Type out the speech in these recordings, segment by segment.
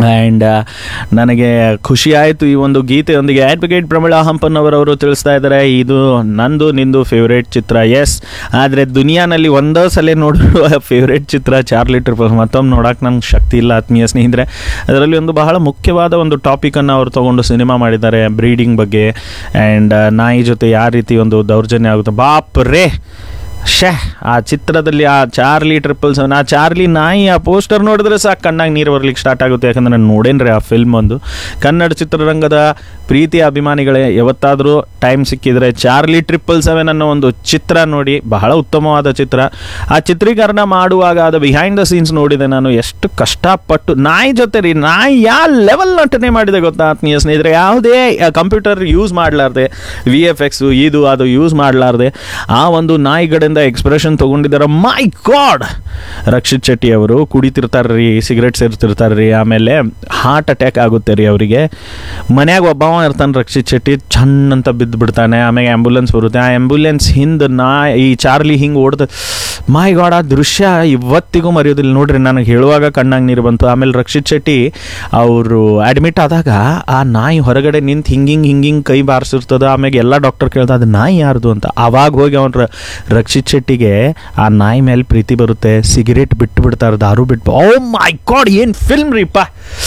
and ನನಗೆ ಖುಷಿ ಆಯಿತು ಈ ಒಂದು ಗೀತೆಯೊಂದಿಗೆ ಅಡ್ವೊಕೇಟ್ ಪ್ರಮಿಳಾ ಹಂಪನ್ನವರವರು ತಿಳಿಸ್ತಾ ಇದ್ದಾರೆ ಇದು ನಂದು ನಿಂದು ಫೇವ್ರೇಟ್ ಚಿತ್ರ ಎಸ್ ಆದರೆ ದುನಿಯಾನಲ್ಲಿ ಒಂದೇ ಸಲ ನೋಡಿರುವ ಫೇವ್ರೇಟ್ ಚಿತ್ರ ಚಾರ್ಲಿ ಟ್ರಿಪಲ್ ಮತ್ತೊಮ್ಮೆ ನೋಡೋಕೆ ನಂಗೆ ಶಕ್ತಿ ಇಲ್ಲ ಆತ್ಮೀಯ ಸ್ನೇಹಿತರೆ ಅದರಲ್ಲಿ ಒಂದು ಬಹಳ ಮುಖ್ಯವಾದ ಒಂದು ಟಾಪಿಕನ್ನು ಅವರು ತಗೊಂಡು ಸಿನಿಮಾ ಮಾಡಿದ್ದಾರೆ ಬ್ರೀಡಿಂಗ್ ಬಗ್ಗೆ ಆ್ಯಂಡ್ ನಾಯಿ ಜೊತೆ ಯಾವ ರೀತಿ ಒಂದು ದೌರ್ಜನ್ಯ ಆಗುತ್ತೆ ಬಾಪ್ ರೇ ಶೇ ಆ ಚಿತ್ರದಲ್ಲಿ ಆ ಚಾರ್ಲಿ ಟ್ರಿಪಲ್ ಸೆವೆನ್ ಆ ಚಾರ್ಲಿ ನಾಯಿ ಆ ಪೋಸ್ಟರ್ ನೋಡಿದ್ರೆ ಸಾಕು ಕಣ್ಣಾಗ ನೀರು ಬರ್ಲಿಕ್ಕೆ ಸ್ಟಾರ್ಟ್ ಆಗುತ್ತೆ ಯಾಕಂದ್ರೆ ನಾನು ನೋಡೇನ್ರಿ ಆ ಫಿಲ್ಮ್ ಒಂದು ಕನ್ನಡ ಚಿತ್ರರಂಗದ ಪ್ರೀತಿಯ ಅಭಿಮಾನಿಗಳೇ ಯಾವತ್ತಾದರೂ ಟೈಮ್ ಸಿಕ್ಕಿದ್ರೆ ಚಾರ್ಲಿ ಟ್ರಿಪಲ್ ಸೆವೆನ್ ಅನ್ನೋ ಒಂದು ಚಿತ್ರ ನೋಡಿ ಬಹಳ ಉತ್ತಮವಾದ ಚಿತ್ರ ಆ ಚಿತ್ರೀಕರಣ ಮಾಡುವಾಗ ಅದು ಬಿಹೈಂಡ್ ದ ಸೀನ್ಸ್ ನೋಡಿದೆ ನಾನು ಎಷ್ಟು ಕಷ್ಟಪಟ್ಟು ನಾಯಿ ಜೊತೆ ರೀ ನಾಯಿ ಯಾವ ಲೆವೆಲ್ ನಟನೆ ಮಾಡಿದೆ ಗೊತ್ತಾ ಆತ್ಮೀಯ ಸ್ನೇಹಿತರೆ ಯಾವುದೇ ಕಂಪ್ಯೂಟರ್ ಯೂಸ್ ಮಾಡಲಾರ್ದೆ ವಿ ಎಫ್ ಎಕ್ಸು ಇದು ಅದು ಯೂಸ್ ಮಾಡಲಾರ್ದೆ ಆ ಒಂದು ನಾಯಿಗಳಿಂದ ಎಕ್ಸ್ಪ್ರೆಷನ್ ತೊಗೊಂಡಿದ್ದಾರೆ ಮೈ ಗಾಡ್ ರಕ್ಷಿತ್ ಶೆಟ್ಟಿ ಅವರು ಕುಡಿತಿರ್ತಾರೆ ರೀ ಸಿಗರೆಟ್ ಸೇರ್ತಿರ್ತಾರೆ ರೀ ಆಮೇಲೆ ಹಾರ್ಟ್ ಅಟ್ಯಾಕ್ ಆಗುತ್ತೆ ರೀ ಅವರಿಗೆ ಮನ್ಯಾಗ ಒಬ್ಬವ ಇರ್ತಾನೆ ರಕ್ಷಿತ್ ಶೆಟ್ಟಿ ಚಣ್ಣ ಅಂತ ಬಿದ್ದು ಬಿಡ್ತಾನೆ ಆಮೇಲೆ ಆ್ಯಂಬುಲೆನ್ಸ್ ಬರುತ್ತೆ ಆ ಆ್ಯಂಬುಲೆನ್ಸ್ ಹಿಂದೆ ನಾ ಈ ಚಾರ್ಲಿ ಹಿಂಗೆ ಓಡ್ದ ಮೈ ಗಾಡ್ ಆ ದೃಶ್ಯ ಇವತ್ತಿಗೂ ಮರೆಯೋದಿಲ್ಲ ನೋಡ್ರಿ ನನಗೆ ಹೇಳುವಾಗ ಕಣ್ಣಾಗ ನೀರು ಬಂತು ಆಮೇಲೆ ರಕ್ಷಿತ್ ಶೆಟ್ಟಿ ಅವರು ಅಡ್ಮಿಟ್ ಆದಾಗ ಆ ನಾಯಿ ಹೊರಗಡೆ ನಿಂತು ಹಿಂಗಿಂಗ್ ಹಿಂಗಿಂಗ್ ಕೈ ಬಾರಿಸಿರ್ತದ ಆಮೇಲೆ ಎಲ್ಲ ಡಾಕ್ಟರ್ ಕೇಳ್ದ ಅದು ನಾಯಿ ಯಾರ್ದು ಅಂತ ಅವಾಗ ಹೋಗಿ ಅವ್ನ ರಕ್ಷಿತ್ ಶೆಟ್ಟಿಗೆ ಆ ನಾಯಿ ಮೇಲೆ ಪ್ರೀತಿ ಬರುತ್ತೆ ಸಿಗರೇಟ್ ಬಿಟ್ಟು ಬಿಡ್ತಾರೆ ದಾರು ಬಿಟ್ಟು ಓ ಮೈ ಗಾಡ್ ಏನು ಫಿಲ್ಮ್ ರೀಪ್ಪ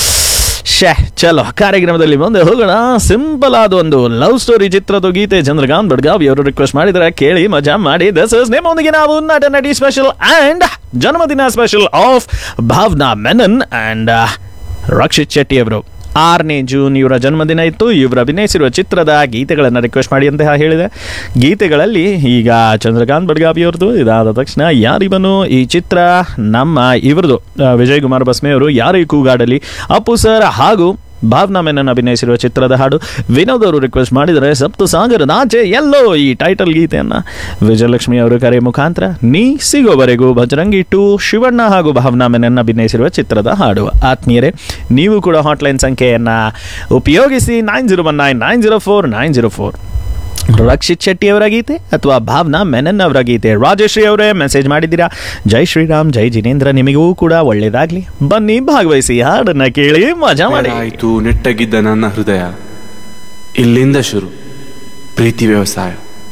ಶೇ ಚಲೋ ಕಾರ್ಯಕ್ರಮದಲ್ಲಿ ಮುಂದೆ ಹೋಗೋಣ ಸಿಂಪಲ್ ಆದ ಒಂದು ಲವ್ ಸ್ಟೋರಿ ಚಿತ್ರದ ಗೀತೆ ಚಂದ್ರಕಾಂತ್ ಬಡ್ಗಾವಿ ಅವರು ರಿಕ್ವೆಸ್ಟ್ ಮಾಡಿದರೆ ಕೇಳಿ ಮಜಾ ಮಾಡಿ ದಸ್ ಇಸ್ ನಿಮ್ಮೊಂದಿಗೆ ನಾವು ನಟ ನಟಿ ಸ್ಪೆಷಲ್ ಆ್ಯಂಡ್ ಜನ್ಮದಿನ special of Bhavana Menon and Rakshit Shetty ಅವರು ಆರನೇ ಜೂನ್ ಇವರ ಜನ್ಮದಿನ ಇತ್ತು ಇವರು ಅಭಿನಯಿಸಿರುವ ಚಿತ್ರದ ಗೀತೆಗಳನ್ನು ರಿಕ್ವೆಸ್ಟ್ ಮಾಡಿ ಅಂತ ಹೇಳಿದೆ ಗೀತೆಗಳಲ್ಲಿ ಈಗ ಚಂದ್ರಕಾಂತ್ ಬಡ್ಗಾವಿ ಅವ್ರದ್ದು ಇದಾದ ತಕ್ಷಣ ಯಾರಿವನು ಈ ಚಿತ್ರ ನಮ್ಮ ಇವ್ರದ್ದು ಆ, ವಿಜಯ್ ಕುಮಾರ್ ಬಸ್ಮೆ ಅವರು ಯಾರು ಈ ಕೂಗಾಡಲಿ ಅಪ್ಪು ಸರ್ ಹಾಗೂ ಭಾವನಾ ಮೆನನ್ ಅಭಿನಯಿಸಿರುವ ಚಿತ್ರದ ಹಾಡು ವಿನೋದ್ ಅವರು ರಿಕ್ವೆಸ್ಟ್ ಮಾಡಿದರೆ ಸಪ್ತ ಸಾಗರದ ಆಚೆ ಎಲ್ಲೋ ಈ ಟೈಟಲ್ ಗೀತೆಯನ್ನು ವಿಜಯಲಕ್ಷ್ಮಿ ಅವರ ಕರೆ ಮುಖಾಂತರ ನೀ ಸಿಗೋವರೆಗೂ ಭಜರಂಗಿ ಟು ಶಿವಣ್ಣ ಹಾಗೂ ಭಾವನಾ ಮೆನನ್ ಅಭಿನಯಿಸಿರುವ ಚಿತ್ರದ ಹಾಡು ಆತ್ಮೀಯರೇ ನೀವು ಕೂಡ ಹಾಟ್ಲೈನ್ ಸಂಖ್ಯೆಯನ್ನು ಉಪಯೋಗಿಸಿ nine zero one nine nine zero four nine zero four Rakshit Shetty ಅವರ ಗೀತೆ ಅಥವಾ ಭಾವನಾ ಮೆನನ್ ಅವರ ಗೀತೆ ರಾಜಶ್ರೀ ಅವರೇ ಮೆಸೇಜ್ ಮಾಡಿದ್ದೀರಾ ಜೈ ಶ್ರೀರಾಮ್ ಜೈ ಜಿನೇಂದ್ರ ನಿಮಗೂ ಕೂಡ ಒಳ್ಳೇದಾಗ್ಲಿ ಬನ್ನಿ ಭಾಗವಹಿಸಿ ಹಾಡನ್ನ ಕೇಳಿ ಮಜಾ ಮಾಡಿ ಆಯಿತು ನೆಟ್ಟಗಿದ್ದ ನನ್ನ ಹೃದಯ ಇಲ್ಲಿಂದ ಶುರು ಪ್ರೀತಿ ವ್ಯವಸಾಯ